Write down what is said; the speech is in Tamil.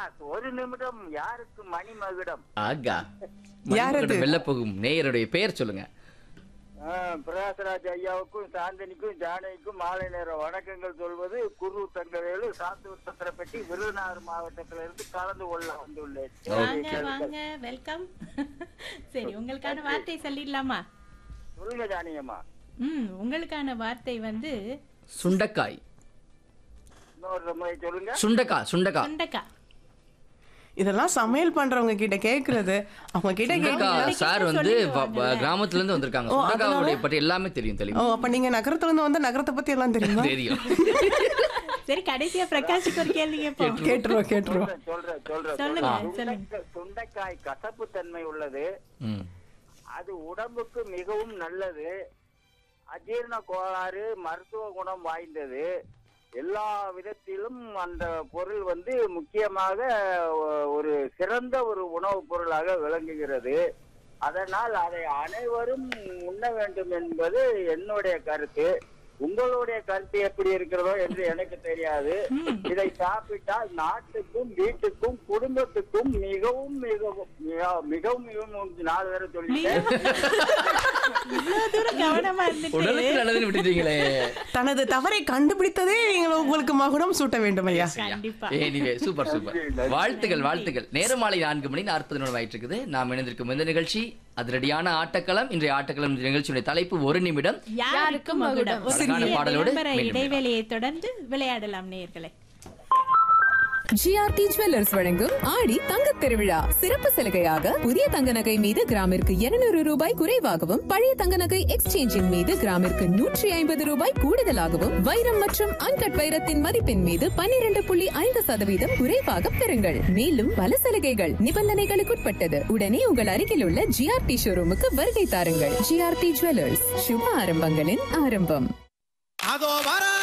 ஒரு நிமிடம் யாருக்கு மணி மகுடம் ஆகா யார் அது? வெல்ல போகும் நேயருடைய பெயர் சொல்லுங்க ஆ, பிரகாசராஜ் ஐயாவுக்கும் சாந்தினிக்கும் ஜானகிக்கும் மாலை நேர வணக்கங்கள் சொல்வது குரு தங்கவேலு சாத்தூர் சத்திரப்பட்டி விருதுநகர் மாவட்டத்திலிருந்து கலந்து கொள்ள வந்துள்ளேன் வாங்க வாங்க வெல்கம் சரி உங்களுக்கான வார்த்தை சொல்லிடலாமா சொல்லுங்க ஜானகியம்மா ம் உங்களுக்கான வார்த்தை வந்து சுண்டக்காய் இன்னொரு முறை சொல்லுங்க சுண்டக்காய் சுண்டக்காய் சுண்டக்காய் இதெல்லாம் சமையல் பண்றவங்க கிட்ட கேக்குறது அவங்க கிட்ட கேட்க சுண்டக்காய் சார் வந்து வ- வ- சொல்லிடுவாங்கல்ல. கிராமத்துல இருந்து வந்திருக்காங்க ஓ, சுண்டக்காவுடைய பற்றி எல்லாமே தெரியும் ஓ தெளிவா அப்ப நீங்க நகரத்துல இருந்து வந்த நகரத்தை பத்தி எல்லாம் தெரியுமா தெரியும் சரி கடைசியா பிரகாஷுக்கு ஒரு கேள்வி கேட்போம் கேட்டுருவோம் கேட்டுருவோம் சொல்றேன் சொல்றேன் சொல்லுங்க, சொல்றேன் சொல்லுங்க. சுண்டைக்காய்- சுண்டைக்காய் கசப்பு தன்மை உள்ளது ம். அது உடம்புக்கு மிகவும் நல்லது அஜீரண கோளாறு மருத்துவ குணம் வாய்ந்தது எல்லா விதத்திலும் அந்த பொருள் வந்து முக்கியமாக ஒ- ஒரு சிறந்த ஒரு உணவுப் பொருளாக விளங்குகிறது அதனால் அதை அனைவரும் உண்ண வேண்டும் என்பது என்னுடைய கருத்து உங்களுடைய கருத்து எப்படி இருக்கிறதோ என்று எனக்கு தெரியாது இதை சாப்பிட்டால் நாட்டுக்கும் வீட்டுக்கும் குடும்பத்துக்கும் மிகவும் மிகவும் மிக- மிகவும் மிகவும் நாலு பேரை சொல்லிட்டேன் இவ்வளவு தூரம் கவனமா இருந்துட்டு உடலுக்கு நல்லதுன்னு விட்டுட்டீங்களே தனது தவறை கண்டுபிடித்ததே நீங்கள் உங்களுக்கு மகுடம் சூட்ட வேண்டும் ஐயா கண்டிப்பா எனிவே சூப்பர் சூப்பர் வாழ்த்துகள் வாழ்த்துகள் நேரம் மாலை நான்கு மணி நாற்பது நிமிடம் ஆயிட்டு இருக்குது நாம் இணைந்திருக்கும் இந்த நிகழ்ச்சி அதிரடியான ஆட்டக்களம் இன்றைய ஆட்டக்களம் நிகழ்ச்சியுடைய தலைப்பு ஒரு நிமிடம் யாருக்கும் மகுடம் ஒரு அழகான சிறிய பாடலோடு விளம்பர மீண்டும் இடைவேளையை தொடர்ந்து விளையாடலாம் நேயர்களே ஜிஆர்டி ஜுவல்லர்ஸ் வழங்கும் ஆடி தங்கத் திருவிழா சிறப்பு சலுகையாக புதிய தங்க நகை மீது கிராமிற்கு 200 ரூபாய் குறைவாகவும் பழைய தங்க நகை எக்ஸ்சேஞ்சின் மீது கிராமிற்கு நூற்றி ஐம்பது ரூபாய் கூடுதலாகவும் வைரம் மற்றும் அன்கட் வைரத்தின் மதிப்பின் மீது 12.5% புள்ளி ஐந்து சதவீதம் குறைவாக பெறுங்கள் மேலும் பல சலுகைகள் நிபந்தனைகளுக்குட்பட்டது உடனே உங்கள் அருகில் உள்ள ஜிஆர்டி ஷோரூமுக்கு வருகை தாருங்கள் ஜிஆர்டி ஜுவல்லர்ஸ் சுப ஆரம்பங்களின் ஆரம்பம் அதோ வர